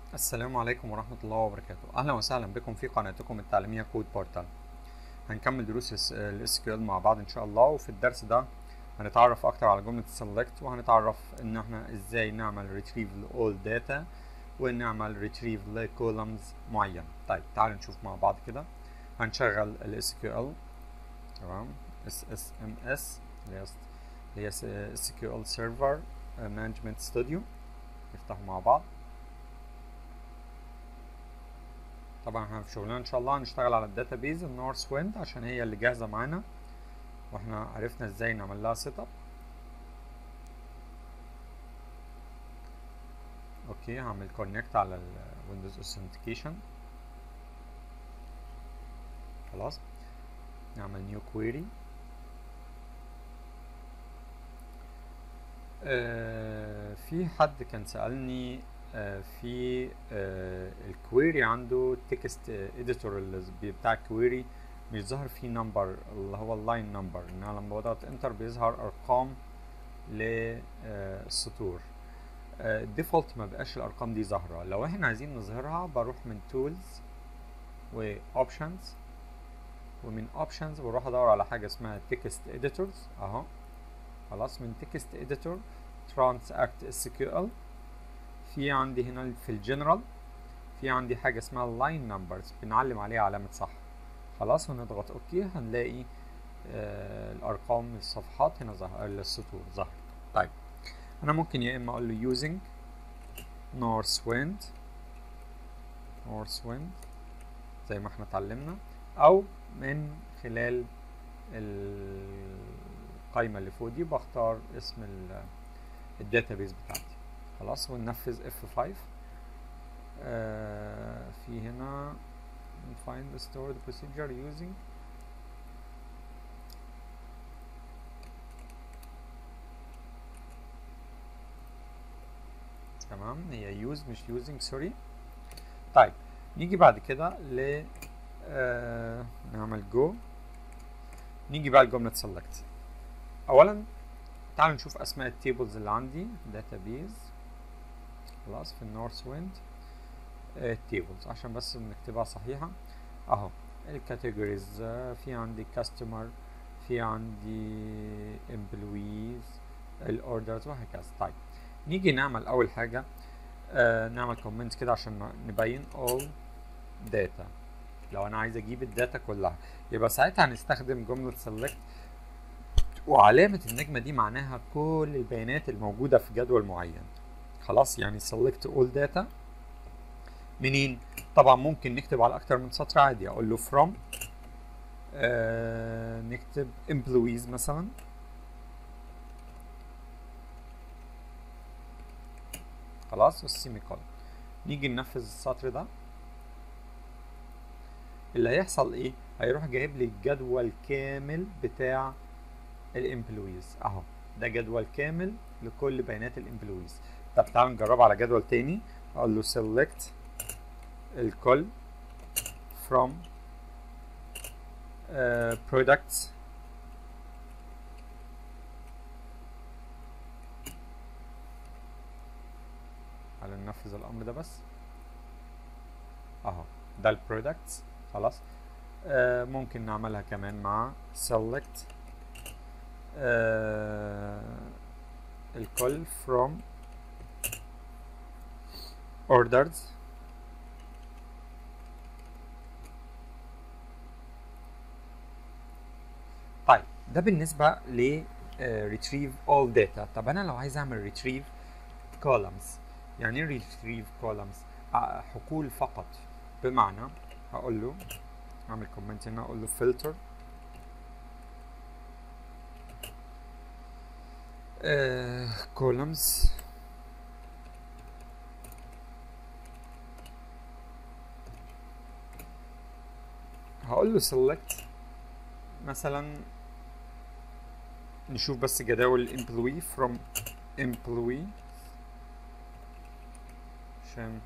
السلام عليكم ورحمة الله وبركاته أهلا وسهلا بكم في قناتكم التعليمية كود بورتال هنكمل دروس ال SQL مع بعض إن شاء الله وفي الدرس ده هنتعرف أكتر على جملة select وهنتعرف إن احنا إزاي نعمل retrieve all data ونعمل retrieve ل columns معين طيب تعالوا نشوف مع بعض كده هنشغل ال SQL تمام SSMS اللي هي SQL Server Management Studio نفتحه مع بعض طبعا احنا في شغلنا ان شاء الله هنشتغل على الداتابيز النورث ويند عشان هي اللي جاهزه معانا واحنا عرفنا ازاي نعمل لها سيت اب اوكي هعمل كونكت على الويندوز اوثنتيكيشن خلاص نعمل نيو كويري آه في حد كان سألني آه في آه الكويري عنده تكست اديتور اللي بتاع الكويري مش ظاهر فيه نمبر اللي هو اللاين نمبر ان انا لما بضغط انتر بيظهر ارقام للسطور الديفولت ما بقاش الارقام دي ظاهره لو احنا عايزين نظهرها بروح من تولز واوبشنز ومن اوبشنز بروح ادور على حاجه اسمها تكست اديتورز اهو خلاص من تكست اديتور ترانزاكت اس كيو ال في عندي هنا في الجنرال في عندي حاجه اسمها اللاين نمبرز بنعلم عليها علامه صح خلاص ونضغط اوكي هنلاقي آه الارقام الصفحات هنا ظهر السطور ظهرت طيب انا ممكن يا اما اقول له using north wind north wind زي ما احنا اتعلمنا او من خلال القايمة اللي فوق دي بختار اسم الداتابيز بتاعتي خلاص وننفذ F5 آه في هنا find the stored procedure using تمام هي use مش using سوري طيب نيجي بعد كده ل آه نعمل جو نيجي بقى لجملة select اولا تعالوا نشوف اسماء التيبلز اللي عندي database خلاص في النورث ويند التيبلز عشان بس نكتبها صحيحة اهو الكاتيجوريز في عندي كاستمر في عندي امبلويز الاوردرز وهكذا طيب نيجي نعمل اول حاجة آه نعمل كومنت كده عشان نبين all data لو انا عايز اجيب الداتا كلها يبقى ساعتها هنستخدم جملة select وعلامة النجمة دي معناها كل البيانات الموجودة في جدول معين خلاص يعني select all data منين طبعا ممكن نكتب على اكتر من سطر عادي اقول له from آه نكتب employees مثلا خلاص والسيمي كولن نيجي ننفذ السطر ده اللي هيحصل ايه هيروح جايب لي الجدول كامل بتاع الامبلويز اهو ده جدول كامل لكل بيانات الامبلويز طب تعالوا نجربه على جدول تاني اقول له select الكل from uh, products على ننفذ الامر ده بس اهو ده البرودكتس خلاص آه ممكن نعملها كمان مع select آه الكل from orders طيب ده بالنسبة ل uh, retrieve all data طب أنا لو عايز أعمل retrieve columns يعني ايه retrieve columns آه حقول فقط بمعنى هقول له اعمل كومنت هنا اقول له filter uh, columns هقول له select مثلا نشوف بس جداول employee from employee عشان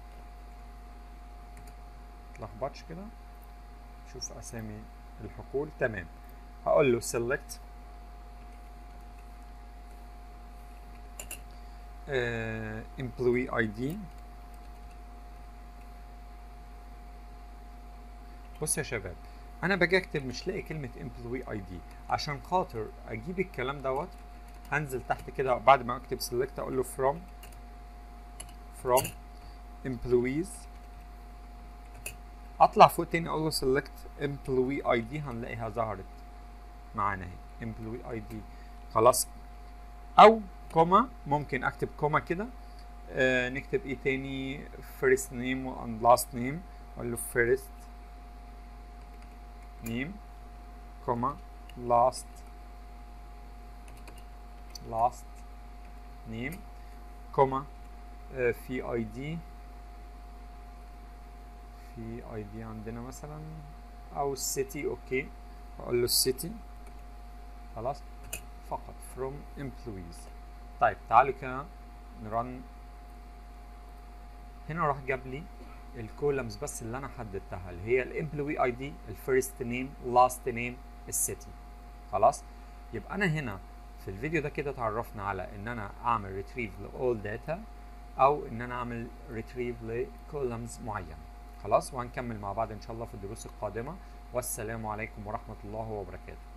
متلخبطش كده شوف اسامي الحقول تمام هقول له select uh, employee ID بص يا شباب انا باجي اكتب مش لاقي كلمه employee اي دي عشان خاطر اجيب الكلام دوت هنزل تحت كده بعد ما اكتب select اقول له from from employees اطلع فوق تاني اقول له select employee اي دي هنلاقيها ظهرت معانا اهي employee اي دي خلاص او كوما ممكن اكتب كوما كده آه نكتب ايه تاني first name and last name اقول له first name كوما last last name كوما آه في اي دي في اي دي عندنا مثلا او السيتي اوكي اقول له السيتي خلاص فقط from employees طيب تعالوا كده نرن هنا راح جاب لي الكولمز بس اللي انا حددتها اللي هي الامبلوي اي دي الفيرست نيم لاست نيم السيتي خلاص يبقى انا هنا في الفيديو ده كده اتعرفنا على ان انا اعمل ريتريف لاول داتا او ان انا اعمل ريتريف لكولمز معين خلاص وهنكمل مع بعض ان شاء الله في الدروس القادمه والسلام عليكم ورحمه الله وبركاته